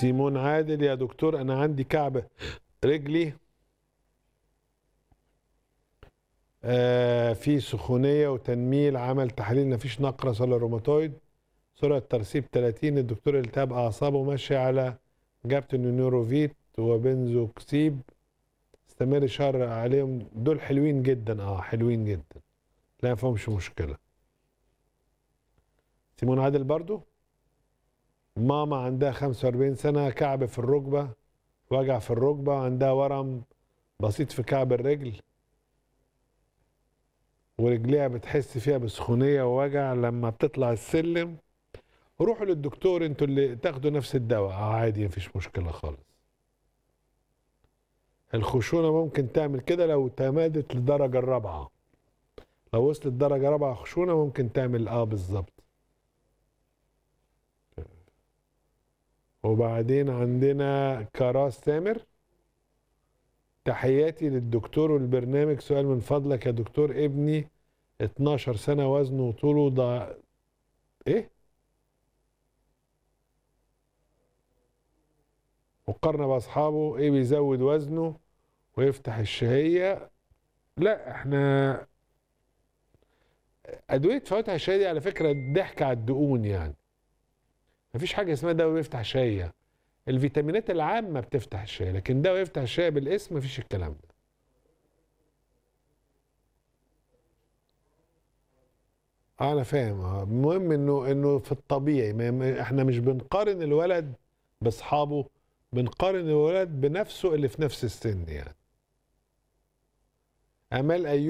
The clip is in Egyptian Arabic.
سيمون عادل يا دكتور انا عندي كعب رجلي آه في سخونيه وتنميل عمل تحاليل مفيش نقرس ولا روماتويد سرعه ترسيب 30 الدكتور التهاب اعصابه ماشي على جابتن نيوروفيت وبنزوكسيب استمر شهر عليهم دول حلوين جدا اه حلوين جدا لا ما فيهمش مشكله سيمون عادل برضو ماما عندها 45 سنة كعب في الركبة وجع في الركبة عندها ورم بسيط في كعب الرجل ورجليها بتحس فيها بسخونية ووجع لما بتطلع السلم روحوا للدكتور انتوا اللي تاخدوا نفس الدواء اه عادي مفيش مشكلة خالص الخشونة ممكن تعمل كده لو تمادت للدرجة الرابعة لو وصلت درجة رابعة خشونة ممكن تعمل اه بالظبط وبعدين عندنا كراس تامر تحياتي للدكتور والبرنامج سؤال من فضلك يا دكتور ابني 12 سنة وزنه وطوله ضع ايه وقارنة بأصحابه ايه بيزود وزنه ويفتح الشهية لا احنا أدوية فواتح الشهية دي على فكرة ضحك على الدقون يعني مفيش حاجه اسمها دواء يفتح الشهيه الفيتامينات العامه بتفتح الشهيه لكن دواء يفتح الشهيه بالاسم مفيش الكلام ده آه انا فاهم آه، المهم انه انه في الطبيعي ما- ما- احنا مش بنقارن الولد باصحابه بنقارن الولد بنفسه اللي في نفس السن يعني امال ايوب